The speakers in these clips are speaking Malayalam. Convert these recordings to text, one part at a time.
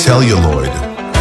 celluloid.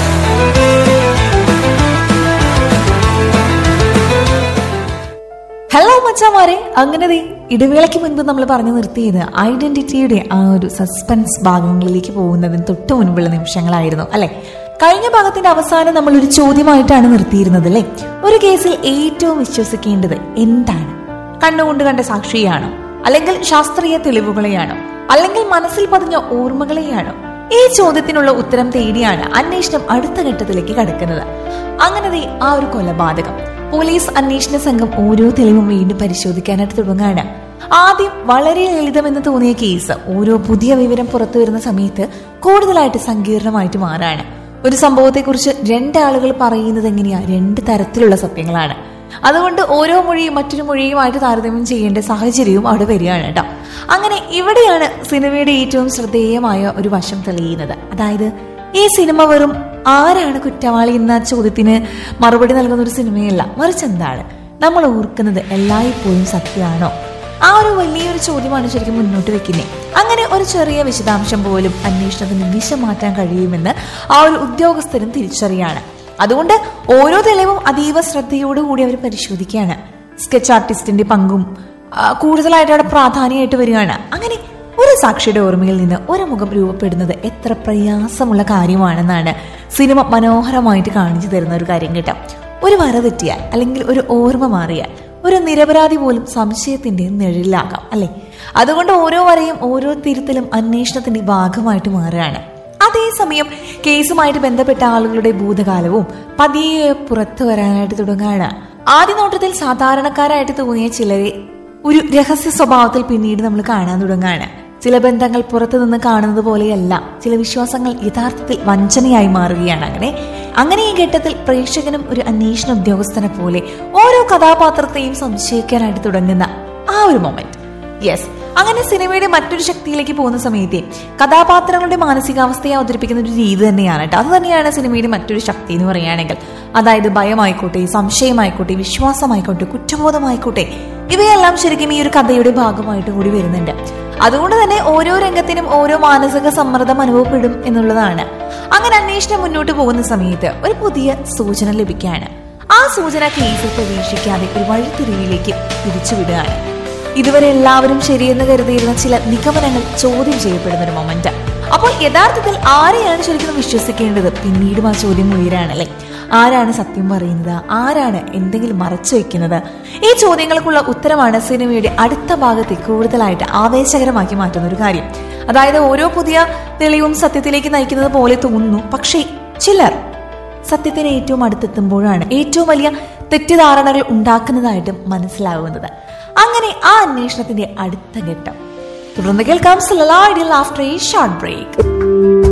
ഹലോ മച്ചാമാരെ അങ്ങനെ ദേ ഇടവേളയ്ക്ക് മുൻപ് നമ്മൾ പറഞ്ഞു നിർത്തിയത് ഐഡന്റിറ്റിയുടെ ആ ഒരു സസ്പെൻസ് ഭാഗങ്ങളിലേക്ക് പോകുന്നതിന് തൊട്ട് മുൻപുള്ള നിമിഷങ്ങളായിരുന്നു അല്ലെ കഴിഞ്ഞ ഭാഗത്തിന്റെ അവസാനം നമ്മൾ ഒരു ചോദ്യമായിട്ടാണ് നിർത്തിയിരുന്നത് അല്ലെ ഒരു കേസിൽ ഏറ്റവും വിശ്വസിക്കേണ്ടത് എന്താണ് കണ്ണുകൊണ്ട് കണ്ട സാക്ഷിയാണോ അല്ലെങ്കിൽ ശാസ്ത്രീയ തെളിവുകളെയാണോ അല്ലെങ്കിൽ മനസ്സിൽ പതിഞ്ഞ ഓർമ്മകളെയാണോ ഈ ചോദ്യത്തിനുള്ള ഉത്തരം തേടിയാണ് അന്വേഷണം അടുത്ത ഘട്ടത്തിലേക്ക് കടക്കുന്നത് അങ്ങനെ ദേ ആ ഒരു കൊലപാതകം പോലീസ് അന്വേഷണ സംഘം ഓരോ തെളിവും വീണ്ടും പരിശോധിക്കാനായിട്ട് തുടങ്ങുകയാണ് ആദ്യം വളരെ ലളിതമെന്ന് തോന്നിയ കേസ് ഓരോ പുതിയ വിവരം പുറത്തു വരുന്ന സമയത്ത് കൂടുതലായിട്ട് സങ്കീർണമായിട്ട് മാറാണ് ഒരു സംഭവത്തെക്കുറിച്ച് രണ്ടാളുകൾ പറയുന്നത് എങ്ങനെയാ രണ്ട് തരത്തിലുള്ള സത്യങ്ങളാണ് അതുകൊണ്ട് ഓരോ മൊഴിയും മറ്റൊരു മൊഴിയുമായിട്ട് താരതമ്യം ചെയ്യേണ്ട സാഹചര്യവും അവിടെ വരികയാണ് കേട്ടോ അങ്ങനെ ഇവിടെയാണ് സിനിമയുടെ ഏറ്റവും ശ്രദ്ധേയമായ ഒരു വശം തെളിയുന്നത് അതായത് ഈ സിനിമ വെറും ആരാണ് കുറ്റവാളി എന്ന ചോദ്യത്തിന് മറുപടി നൽകുന്ന ഒരു സിനിമയല്ല മറിച്ച് എന്താണ് നമ്മൾ ഓർക്കുന്നത് എല്ലായ്പ്പോഴും സത്യമാണോ ആ ഒരു വലിയൊരു ചോദ്യമാണ് ശരിക്കും മുന്നോട്ട് വെക്കുന്നത് അങ്ങനെ ഒരു ചെറിയ വിശദാംശം പോലും അന്വേഷണത്തിന് ദിശ മാറ്റാൻ കഴിയുമെന്ന് ആ ഒരു ഉദ്യോഗസ്ഥരും തിരിച്ചറിയാണ് അതുകൊണ്ട് ഓരോ തെളിവും അതീവ ശ്രദ്ധയോടുകൂടി അവർ പരിശോധിക്കുകയാണ് സ്കെച്ച് ആർട്ടിസ്റ്റിന്റെ പങ്കും ആ, കൂടുതലായിട്ട് അവിടെ പ്രാധാന്യമായിട്ട് വരികയാണ് അങ്ങനെ ഒരു സാക്ഷിയുടെ ഓർമ്മയിൽ നിന്ന് ഒരു മുഖം രൂപപ്പെടുന്നത് എത്ര പ്രയാസമുള്ള കാര്യമാണെന്നാണ് സിനിമ മനോഹരമായിട്ട് കാണിച്ചു തരുന്ന ഒരു കാര്യം കേട്ടോ ഒരു വര തെറ്റിയാൽ അല്ലെങ്കിൽ ഒരു ഓർമ്മ മാറിയാൽ ഒരു നിരപരാധി പോലും സംശയത്തിന്റെ നിഴലിലാകാം അല്ലെ അതുകൊണ്ട് ഓരോ വരയും ഓരോ തിരുത്തലും അന്വേഷണത്തിന്റെ ഭാഗമായിട്ട് മാറുകയാണ് അതേസമയം കേസുമായിട്ട് ബന്ധപ്പെട്ട ആളുകളുടെ ഭൂതകാലവും പതിയെ പുറത്തു വരാനായിട്ട് തുടങ്ങുകയാണ് ആദ്യ നോട്ടത്തിൽ സാധാരണക്കാരായിട്ട് തോന്നിയ ചിലരെ ഒരു രഹസ്യ സ്വഭാവത്തിൽ പിന്നീട് നമ്മൾ കാണാൻ തുടങ്ങുകയാണ് ചില ബന്ധങ്ങൾ പുറത്തു നിന്ന് കാണുന്നത് പോലെയല്ല ചില വിശ്വാസങ്ങൾ യഥാർത്ഥത്തിൽ വഞ്ചനയായി മാറുകയാണ് അങ്ങനെ അങ്ങനെ ഈ ഘട്ടത്തിൽ പ്രേക്ഷകനും ഒരു അന്വേഷണ ഉദ്യോഗസ്ഥനെ പോലെ ഓരോ കഥാപാത്രത്തെയും സംശയിക്കാനായിട്ട് തുടങ്ങുന്ന ആ ഒരു മൊമെന്റ് യെസ് അങ്ങനെ സിനിമയുടെ മറ്റൊരു ശക്തിയിലേക്ക് പോകുന്ന സമയത്തെ കഥാപാത്രങ്ങളുടെ മാനസികാവസ്ഥയെ അവതരിപ്പിക്കുന്ന ഒരു രീതി തന്നെയാണ് കേട്ടോ അത് തന്നെയാണ് സിനിമയുടെ മറ്റൊരു ശക്തി എന്ന് പറയുകയാണെങ്കിൽ അതായത് ഭയമായിക്കോട്ടെ സംശയമായിക്കോട്ടെ വിശ്വാസമായിക്കോട്ടെ കുറ്റബോധമായിക്കോട്ടെ ഇവയെല്ലാം ശരിക്കും ഈ ഒരു കഥയുടെ ഭാഗമായിട്ട് കൂടി വരുന്നുണ്ട് അതുകൊണ്ട് തന്നെ ഓരോ രംഗത്തിനും ഓരോ മാനസിക സമ്മർദ്ദം അനുഭവപ്പെടും എന്നുള്ളതാണ് അങ്ങനെ അന്വേഷണം മുന്നോട്ട് പോകുന്ന സമയത്ത് ഒരു പുതിയ സൂചന ലഭിക്കുകയാണ് ആ സൂചന കേസിൽ പ്രതീക്ഷിക്കാതെ ഒരു വഴിത്തിരിവിലേക്ക് തിരിച്ചുവിടുകയാണ് ഇതുവരെ എല്ലാവരും ശരിയെന്ന് കരുതിയിരുന്ന ചില നിഗമനങ്ങൾ ചോദ്യം ചെയ്യപ്പെടുന്ന ഒരു മൊമെന്റ് അപ്പോൾ യഥാർത്ഥത്തിൽ ആരെയാണ് ശരിക്കും വിശ്വസിക്കേണ്ടത് പിന്നീടും ആ ചോദ്യം ഉയരാണല്ലേ ആരാണ് സത്യം പറയുന്നത് ആരാണ് എന്തെങ്കിലും മറച്ചു വെക്കുന്നത് ഈ ചോദ്യങ്ങൾക്കുള്ള ഉത്തരമാണ് സിനിമയുടെ അടുത്ത ഭാഗത്തെ കൂടുതലായിട്ട് ആവേശകരമാക്കി മാറ്റുന്ന ഒരു കാര്യം അതായത് ഓരോ പുതിയ തെളിവും സത്യത്തിലേക്ക് നയിക്കുന്നത് പോലെ തോന്നുന്നു പക്ഷേ ചിലർ സത്യത്തിന് ഏറ്റവും അടുത്തെത്തുമ്പോഴാണ് ഏറ്റവും വലിയ തെറ്റിദ്ധാരണകൾ ഉണ്ടാക്കുന്നതായിട്ട് മനസ്സിലാവുന്നത് അങ്ങനെ ആ അന്വേഷണത്തിന്റെ അടുത്ത ഘട്ടം തുടർന്ന് കേൾക്കാം ആഫ്റ്റർ എ ഷോർട്ട് ബ്രേക്ക്